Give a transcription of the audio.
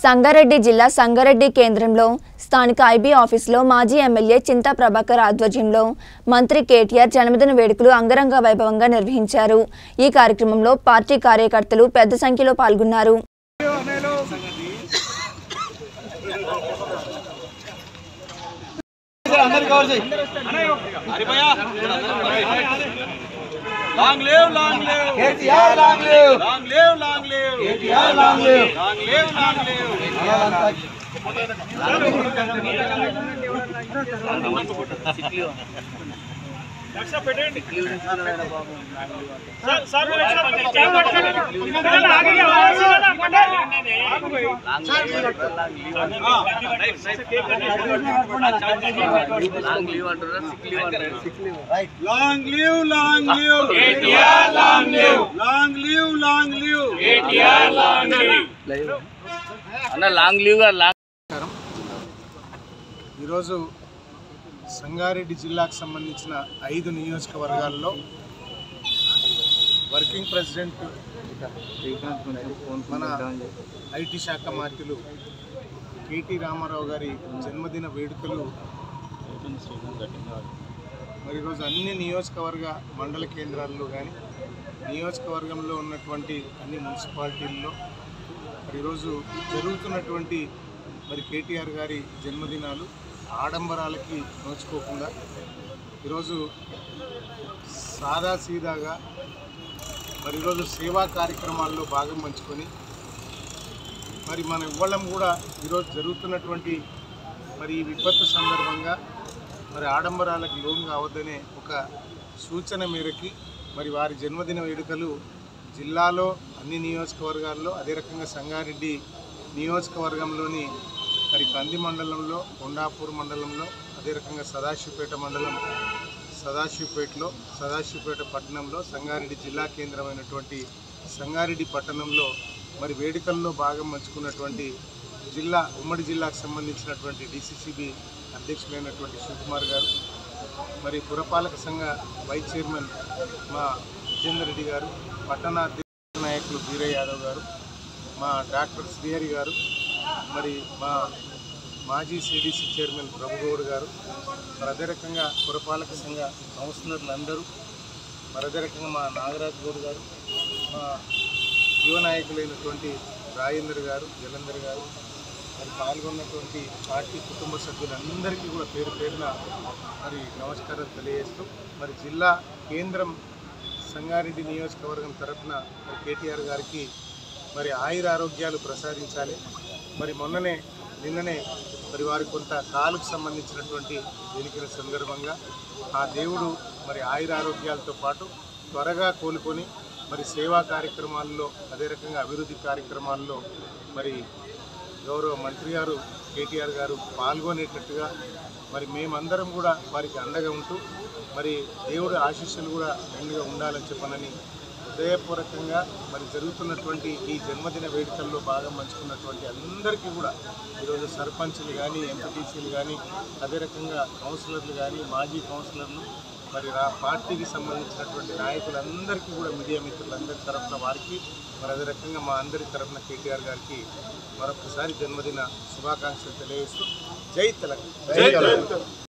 సంగారెడ్డి జిల్లా సంగారెడ్డి కేంద్రంలో స్థానిక ఐబీ ఆఫీసులో మాజీ ఎమ్మెల్యే చింతా ప్రభాకర్ ఆధ్వర్యంలో మంత్రి కేటీఆర్ జన్మదిన వేడుకలు అంగరంగ వైభవంగా నిర్వహించారు ఈ కార్యక్రమంలో పార్టీ కార్యకర్తలు పెద్ద సంఖ్యలో పాల్గొన్నారు long live long live KTR long live long live long live KTR long live long live long live long live long live KTR long live long live long live అన్న లాంగ్ లీవ్ గా లాంగ్ ఈరోజు సంగారెడ్డి జిల్లాకు సంబంధించిన ఐదు నియోజకవర్గాల్లో వర్కింగ్ ప్రెసిడెంట్ మన IT శాఖ మంత్రులు కేటీ రామారావు గారి జన్మదిన వేడుకలు మరి ఈరోజు అన్ని నియోజకవర్గ మండల కేంద్రాల్లో కానీ నియోజకవర్గంలో ఉన్నటువంటి అన్ని మున్సిపాలిటీల్లో మరి ఈరోజు జరుగుతున్నటువంటి మరి కేటీఆర్ గారి జన్మదినాలు ఆడంబరాలకి నోచుకోకుండా ఈరోజు సాదా సీదాగా మరి ఈరోజు సేవా కార్యక్రమాల్లో భాగం పంచుకొని మరి మన ఇవ్వడం కూడా ఈరోజు జరుగుతున్నటువంటి మరి ఈ విపత్తు సందర్భంగా మరి ఆడంబరాలకు లోన్ కావద్దనే ఒక సూచన మేరకి మరి వారి జన్మదిన వేడుకలు జిల్లాలో అన్ని నియోజకవర్గాల్లో అదే రకంగా సంగారెడ్డి నియోజకవర్గంలోని మరి కంది మండలంలో కొండాపూర్ మండలంలో అదే రకంగా సదాశివపేట మండలం సదాశివపేటలో సదాశివపేట పట్టణంలో సంగారెడ్డి జిల్లా కేంద్రమైనటువంటి సంగారెడ్డి పట్టణంలో మరి వేడుకల్లో భాగం పంచుకున్నటువంటి జిల్లా ఉమ్మడి జిల్లాకు సంబంధించినటువంటి డిసిసిబి అధ్యక్షులైనటువంటి శివకుమార్ గారు మరి పురపాలక సంఘ వైస్ చైర్మన్ మా విజేందర్ రెడ్డి గారు పట్టణ అధ్యక్ష నాయకులు వీరయ్య యాదవ్ గారు మా డాక్టర్ శ్రీహరి గారు మరి మా మాజీ సిడిసి చైర్మన్ ప్రభుగౌడ్ గారు మరి అదే రకంగా పురపాలక సంఘ కౌన్సిలర్లు అందరూ మరి అదే రకంగా మా నాగరాజ్ గౌడ్ గారు మా యువ నాయకులైనటువంటి రాజేందర్ గారు జలంధర్ గారు మరి పాల్గొన్నటువంటి పార్టీ కుటుంబ సభ్యులందరికీ కూడా పేరు పేరున మరి నమస్కారం తెలియజేస్తూ మరి జిల్లా కేంద్రం సంగారెడ్డి నియోజకవర్గం తరఫున మరి కేటీఆర్ గారికి మరి ఆయుర ఆరోగ్యాలు ప్రసాదించాలి మరి మొన్ననే నిన్ననే మరి వారి కొంత కాలుకు సంబంధించినటువంటి ఎన్నికల సందర్భంగా ఆ దేవుడు మరి ఆయుర ఆరోగ్యాలతో పాటు త్వరగా కోలుకొని మరి సేవా కార్యక్రమాల్లో అదే రకంగా అభివృద్ధి కార్యక్రమాల్లో మరి గౌరవ మంత్రి గారు కేటీఆర్ గారు పాల్గొనేటట్టుగా మరి మేమందరం కూడా వారికి అండగా ఉంటూ మరి దేవుడి ఆశీస్సులు కూడా మెండుగా ఉండాలని చెప్పనని హృదయపూర్వకంగా మరి జరుగుతున్నటువంటి ఈ జన్మదిన వేడుకల్లో భాగం పంచుకున్నటువంటి అందరికీ కూడా ఈరోజు సర్పంచ్లు కానీ ఎంపీటీసీలు కానీ అదే రకంగా కౌన్సిలర్లు కానీ మాజీ కౌన్సిలర్లు మరి ఆ పార్టీకి సంబంధించినటువంటి నాయకులందరికీ కూడా మీడియా మిత్రులందరి తరఫున వారికి మరి అదే రకంగా మా అందరి తరఫున కేటీఆర్ గారికి మరొకసారి జన్మదిన శుభాకాంక్షలు తెలియజేస్తూ జై తెలంగాణ